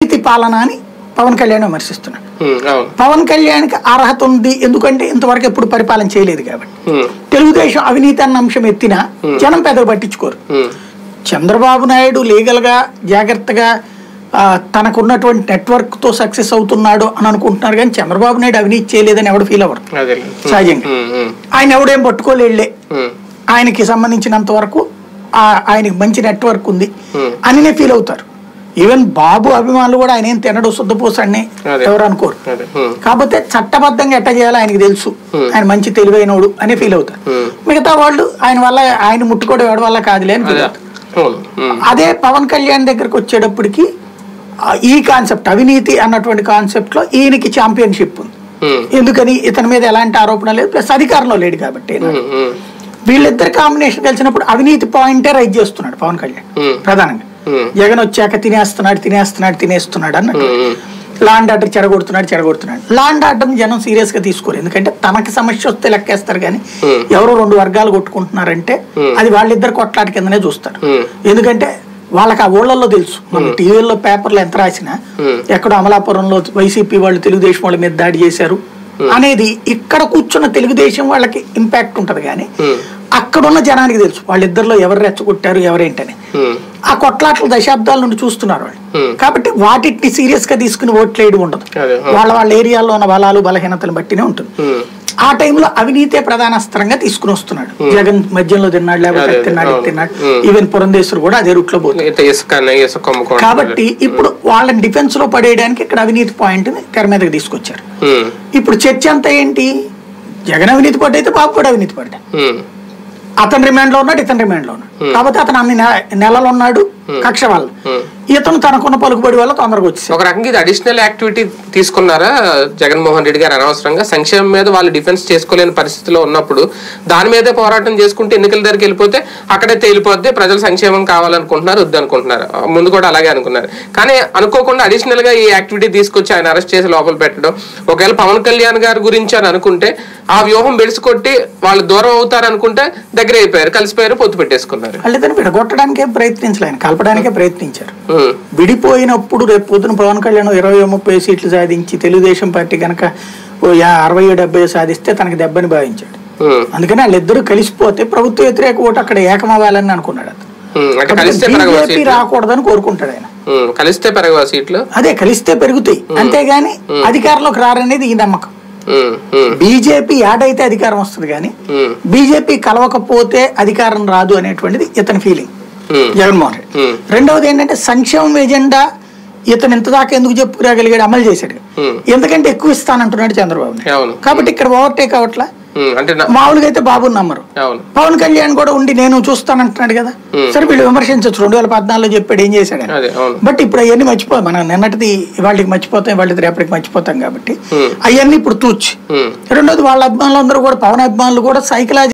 అవినీతి పాలన అని పవన్ కళ్యాణ్ విమర్శిస్తున్నాడు ఉమ్, అవును పవన్ కళ్యాణ్కి అర్హత ఉంది ఎందుకంటే ఇంతవరకు ఎప్పుడు పరిపాలన చేయలేదు కాబట్టి ఉమ్, తెలుగుదేశం అవినీతి అన్న అంశం ఎత్తినా జనం పెద్దలు పట్టించుకోరు ఉమ్, చంద్రబాబు నాయుడు లీగల్గా జాగ్రత్తగా ఆ, తనకున్నటువంటి నెట్వర్క్ తో సక్సెస్ అవుతున్నాడు అని అనుకుంటున్నారు కానీ చంద్రబాబు నాయుడు అవినీతి చేయలేదని ఎవడు ఫీల్ అవ్వరు అదే సహజంగా ఉమ్, ఉమ్, ఆయన ఎవడేం పట్టుకోలేళ్లే ఉమ్, ఆయనకి సంబంధించినంత వరకు ఆ ఆయనకి మంచి నెట్వర్క్ ఉంది Hmm. అనినే ఫీల్ అవుతారు ఈవెన్ బాబు అభిమానులు కూడా ఆయన ఏం తినడు శుద్ధపూసని అదే. ఎవరు అనుకోరు అదే ఉమ్, కాకపోతే చట్టబద్ధంగా ఎట్ట చేయాలో ఆయనకి తెలుసు ఆయన మంచి తెలివైనోడు అని ఫీల్ అవుతారు Hmm. మిగతా వాళ్ళు ఆయన వల్ల ఆయన ముట్టుకోవడం ఎవరి వల్ల కాదులే అని ఫీల్ అదే అవుతారు అవును ఉమ్, అదే పవన్ కళ్యాణ్ దగ్గరకు వచ్చేటప్పటికి ఆ, ఈ కాన్సెప్ట్ అవినీతి అన్నటువంటి కాన్సెప్ట్ లో ఈయనకి ఛాంపియన్షిప్ ఉంది ఉమ్, ఎందుకని ఇతని మీద ఎలాంటి ఆరోపణ లేదు ప్లస్ అధికారంలో లేడు కాబట్టి ఉమ్, ఉమ్, వీళ్ళిద్దరు కాంబినేషన్ కలిసినప్పుడు అవినీతి పాయింటే రైజ్ చేస్తున్నాడు పవన్ కళ్యాణ్ Hmm. ప్రధానంగా Hmm. జగన్ వచ్చాక తినేస్తున్నాడు తినేస్తున్నాడు తినేస్తున్నాడు అన్నట్టు ఉమ్, ఉమ్, లాండ్ ఆర్డర్ చెడగొడుతున్నాడు చెడగొడుతున్నాడు లాండ్ ఆర్డర్ జనం సీరియస్ గా తీసుకోరు ఎందుకంటే తనకి సమస్య వస్తే లెక్కేస్తారు కానీ Hmm. ఎవరో రెండు వర్గాలు కొట్టుకుంటున్నారంటే అది వాళ్ళిద్దరు కొట్లాట కిందనే చూస్తారు Hmm. ఎందుకంటే వాళ్ళకి ఆ ఊళ్ళల్లో తెలుసు మన టీవీల్లో పేపర్లు ఎంత రాసినా Hmm. ఎక్కడో అమలాపురంలో వైసీపీ వాళ్ళు తెలుగుదేశం వాళ్ళ మీద దాడి చేశారు అనేది ఇక్కడ కూర్చున్న తెలుగుదేశం వాళ్ళకి ఇంపాక్ట్ ఉంటది కానీ Hmm. అక్కడున్న జనానికి తెలుసు వాళ్ళిద్దరిలో ఎవరు రెచ్చగొట్టారు ఎవరేంటని ఉమ్, ఆ కొట్లాట్లు దశాబ్దాల నుండి చూస్తున్నారు వాళ్ళు Hmm. కాబట్టి వాటిని సీరియస్ గా తీసుకుని ఓట్లేయడం ఉండదు అదే, ఆ. వాళ్ళ వాళ్ళ ఏరియాలో ఉన్న బలాలు బలహీనతలు బట్టినే ఉంటుంది ఉమ్, ఆ టైంలో అవినీతే ప్రధాన అస్త్రంగా తీసుకుని వస్తున్నాడు జగన్ మధ్యలో తిన్నాడు లేకపోతే అదే, అది తిన్నాడు ఇది అవును. తిన్నాడు Hmm. ఈవెన్ పురంధేశ్వరు కూడా అదే రూట్ లో పోతుంది ఇంత ఇసుక అన్న, ఇసుక కొమ్ముకోవడం కాబట్టి ఇప్పుడు వాళ్ళని డిఫెన్స్ లో పడేయడానికి ఇక్కడ అవినీతి పాయింట్ ని తెర మీదకి తీసుకొచ్చారు ఉమ్, ఇప్పుడు చర్చ అంతా ఏంటి జగన్ అవినీతి పడ్డైతే బాబు కూడా అవినీతి పడ్డా ఉమ్, అతను రిమాండ్ లో ఉన్నాడు ఇతను రిమాండ్ లో ఉన్నాడు కాబట్టి అతను అన్ని నె- నెలలు ఉన్నాడు కక్ష వల్ల Hmm. ఇతను తనకున్న పలుకుబడి వల్ల తొందరగా వచ్చేసాడు ఒక రకంగా ఇది అడిషనల్ యాక్టివిటీ తీసుకున్నారా జగన్మోహన్ రెడ్డి గారు అనవసరంగా సంక్షేమం మీద వాళ్ళు డిఫెన్స్ చేసుకోలేని పరిస్థితిలో ఉన్నప్పుడు దాని మీదే పోరాటం చేసుకుంటే ఎన్నికల దగ్గరికి వెళ్ళిపోతే అక్కడే తేలిపోద్ది ప్రజలు సంక్షేమం కావాలనుకుంటున్నారు వద్దనుకుంటున్నారు ముందు కూడా అలాగే అనుకున్నారు కానీ అనుకోకుండా అడిషనల్ గా ఈ యాక్టివిటీ తీసుకొచ్చి ఆయన అరెస్ట్ చేసి లోపల పెట్టడం ఒకవేళ పవన్ కళ్యాణ్ గారి గురించి అని అనుకుంటే ఆ వ్యూహం బెడిసికొట్టి వాళ్ళు దూరం అవుతారు అనుకుంటే దగ్గర అయిపోయారు కలిసిపోయారు పొత్తు పెట్టేసుకున్నారు వాళ్ళిద్దరిని విడగొట్టడానికే ప్రయత్నించలే ఆయన కలపడానికే ప్రయత్నించారు ఉమ్, విడిపోయినప్పుడు రేపు పొద్దున పవన్ కళ్యాణ్ ఇరవై ముప్పై సీట్లు సాధించి తెలుగుదేశం పార్టీ కనుక ఓ యా- అరవై డెబ్బై సాధిస్తే తనకి దెబ్బని భావించాడు ఉమ్, అందుకని వాళ్ళిద్దరూ కలిసిపోతే ప్రభుత్వ వ్యతిరేక ఓటు అక్కడ ఏకమవ్వాలని అనుకున్నాడు అతను ఉమ్, అంటే కలిస్తే పెరగవా బీజేపీ సీట్లు రాకూడదని కోరుకుంటాడు ఆయన ఉమ్, కలిస్తే పెరగవా సీట్లు అదే కలిస్తే పెరుగుతాయి అంతేగాని అధికారంలోకి రారనేది ఈ నమ్మకం ఉమ్, ఉమ్, బీజేపీ యాడైతే అధికారం వస్తుంది కానీ ఉమ్, బీజేపీ కలవకపోతే అధికారం రాదు అనేటువంటిది ఇతని feeling um, Jaganmohan Reddy um, రెండవది ఏంటంటే సంక్షేమం ఎజెండా ఇతను ఇంత దాకా ఎందుకు చెప్పుకురాగలిగాడు అమలు చేశాడు ఉమ్, ఎందుకంటే ఎక్కువ ఇస్తానంటున్నాడు చంద్రబాబు నాయుడు. అవును కాబట్టి ఇక్కడ ఓవర్టేక్ అవట్లా ఉమ్, అంటే నా- మామూలుగా అయితే బాబుని నమ్మరు అవును పవన్ కళ్యాణ్ కూడా ఉండి నేను చూస్తానంటున్నాడు కదా Hmm. సరే వీళ్ళు విమర్శించవచ్చు రెండు వేల పద్నాలుగులో చెప్పాడు ఏం చేశాడు అని. అదే అవును బట్ ఇప్పుడు అవన్నీ మర్చిపో మనం నిన్నటిది వాళ్ళకి మర్చిపోతాం వాళ్ళకి రేపటికి మర్చిపోతాం కాబట్టి Hmm. అవన్నీ ఇప్పుడు తూచి ఉమ్, రెండోది వాళ్ళ అభిమానులు అందరూ కూడా పవన్ అభిమానులు కూడా సైకలాజీ